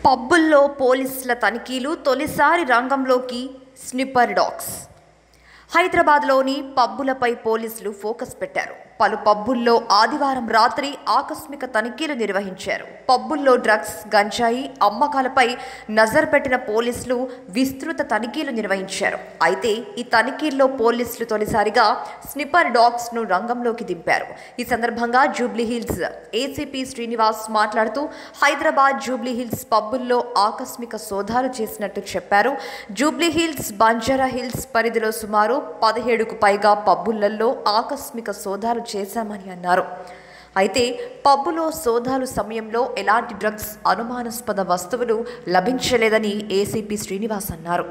పబ్బుల్లో పోలీసుల తనిఖీలు తొలిసారి రంగంలోకి స్నిప్పర్ డాగ్స్ హైదరాబాద్లోని పబ్బులపై పోలీసులు ఫోకస్ పెట్టారు పలు పబ్బుల్లో ఆదివారం రాత్రి ఆకస్మిక తనిఖీలు నిర్వహించారు పబ్బుల్లో డ్రగ్స్ గంజాయి అమ్మకాలపై నజర్ పెట్టిన పోలీసులు విస్తృత తనిఖీలు నిర్వహించారు అయితే ఈ తనిఖీల్లో పోలీసులు తొలిసారిగా స్నిప్పర్ డాగ్స్ ను రంగంలోకి దింపారు ఈ సందర్భంగా జూబ్లీహిల్స్ ఏసీపీ శ్రీనివాస్ మాట్లాడుతూ హైదరాబాద్ జూబ్లీహిల్స్ పబ్బుల్లో ఆకస్మిక సోదాలు చేసినట్టు చెప్పారు జూబ్లీహిల్స్ బంజారా హిల్స్ పరిధిలో సుమారు పదిహేడుకు పైగా పబ్బులలో ఆకస్మిక సోదాలు చేశామని అన్నారు అయితే పబ్బులో సోదాలు సమయంలో ఎలాంటి డ్రగ్స్ అనుమానాస్పద వస్తువులు లభించలేదని ఏసీపీ శ్రీనివాస్ అన్నారు